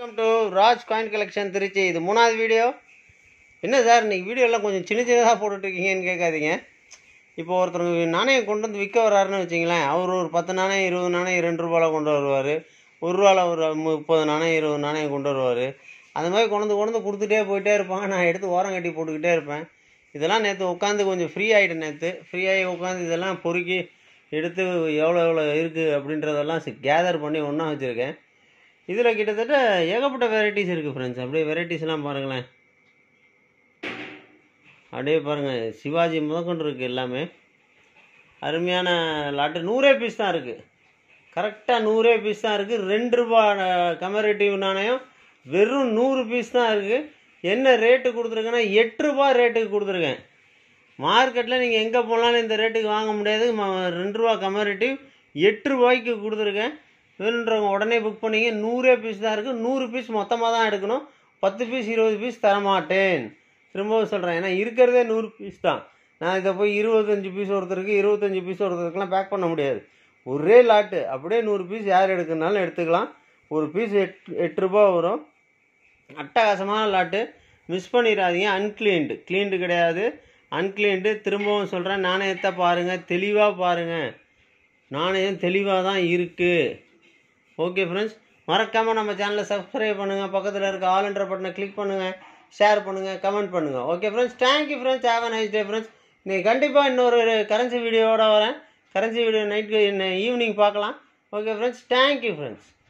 welcome to Raj coin collection Trichy இது மூணாவது video என்ன சார் இன்னைக்கு வீடியோலாம் கொஞ்சம் சின்ன சின்னதாக போட்டுட்ருக்கீங்கன்னு கேட்காதீங்க இப்போ ஒருத்தர் நாணயம் கொண்டு வந்து விற்க வர்றாருன்னு வச்சிங்களேன் அவர் ஒரு பத்து நாணயம் இருபது நாணயம் ரெண்டு ரூபாயில் கொண்டு வருவார் ஒரு ரூபாவில் ஒரு முப்பது நாணயம் இருபது நாணயம் கொண்டு வருவார் அந்த மாதிரி கொண்டு வந்து கொண்டு வந்து கொடுத்துட்டே போயிட்டே இருப்பாங்க நான் எடுத்து ஓரம் கட்டி போட்டுக்கிட்டே இருப்பேன் இதெல்லாம் நேற்று உட்காந்து கொஞ்சம் ஃப்ரீ ஆகிட்டேன் நேற்று ஃப்ரீ ஆகி உட்காந்து இதெல்லாம் பொறுக்கி எடுத்து எவ்வளோ எவ்வளோ இருக்குது அப்படின்றதெல்லாம் கேதர் பண்ணி ஒன்றா வச்சுருக்கேன் இதில் கிட்டத்தட்ட ஏகப்பட்ட வெரைட்டிஸ் இருக்குது ஃப்ரெண்ட்ஸ் அப்படியே வெரைட்டிஸ்லாம் பாருங்களேன் அப்படியே பாருங்கள் சிவாஜி முதற்கொண்டு இருக்குது எல்லாமே அருமையான லாட்டு நூறே பீஸ் தான் இருக்குது கரெக்டாக நூறே பீஸ் தான் இருக்குது ரெண்டு ரூபா கமரேட்டிவ் நாணயம் வெறும் நூறு பீஸ் தான் இருக்குது என்ன ரேட்டு கொடுத்துருக்கேன்னா எட்டு ரூபா ரேட்டுக்கு கொடுத்துருக்கேன் மார்க்கெட்டில் நீங்கள் எங்கே போனாலும் இந்த ரேட்டுக்கு வாங்க முடியாது ம- ரெண்டு ரூபா கமரேட்டிவ் எட்டு ரூபாய்க்கு கொடுத்துருக்கேன் வேணுன்றவங்க உடனே புக் பண்ணிங்க நூறே பீஸ் தான் இருக்குது நூறு பீஸ் மொத்தமாக தான் எடுக்கணும் பத்து பீஸ் இருபது பீஸ் தரமாட்டேன் திரும்பவும் சொல்கிறேன் ஏன்னா இருக்கிறதே நூறு பீஸ் தான் நான் இதை போய் இருபத்தஞ்சி பீஸ் ஒருத்தருக்கு இருபத்தஞ்சி பீஸ் ஒருத்தருக்குலாம் பேக் பண்ண முடியாது ஒரே லாட்டு அப்படியே நூறு பீஸ் யார் எடுக்கணுனாலும் எடுத்துக்கலாம் ஒரு பீஸ் எட்டு எட்டு ரூபா வரும் அட்டகாசமான லாட்டு மிஸ் பண்ணிடாதீங்க அன்க்ளீன்டு க்ளீன்டு கிடையாது அன்க்ளீன்டு திரும்பவும் சொல்கிறேன் நாணயத்தை பாருங்கள் தெளிவாக பாருங்கள் நாணயம் தெளிவாக தான் இருக்குது ஓகே ஃப்ரெண்ட்ஸ் மறக்காமல் நம்ம சேனலை சப்ஸ்கிரைப் பண்ணுங்கள் பக்கத்தில் இருக்க ஆல் என்ற பட்டனை கிளிக் பண்ணுங்கள் ஷேர் பண்ணுங்கள் கமெண்ட் பண்ணுங்கள் okay friends thank you friends have a nice day friends நீங்கள் கண்டிப்பாக இன்னொரு கரன்சி வீடியோவோட வரேன் கரன்சி வீடியோ நைட்டு ஈவினிங் பார்க்கலாம் ஓகே ஃப்ரெண்ட்ஸ் தேங்க்யூ ஃப்ரெண்ட்ஸ்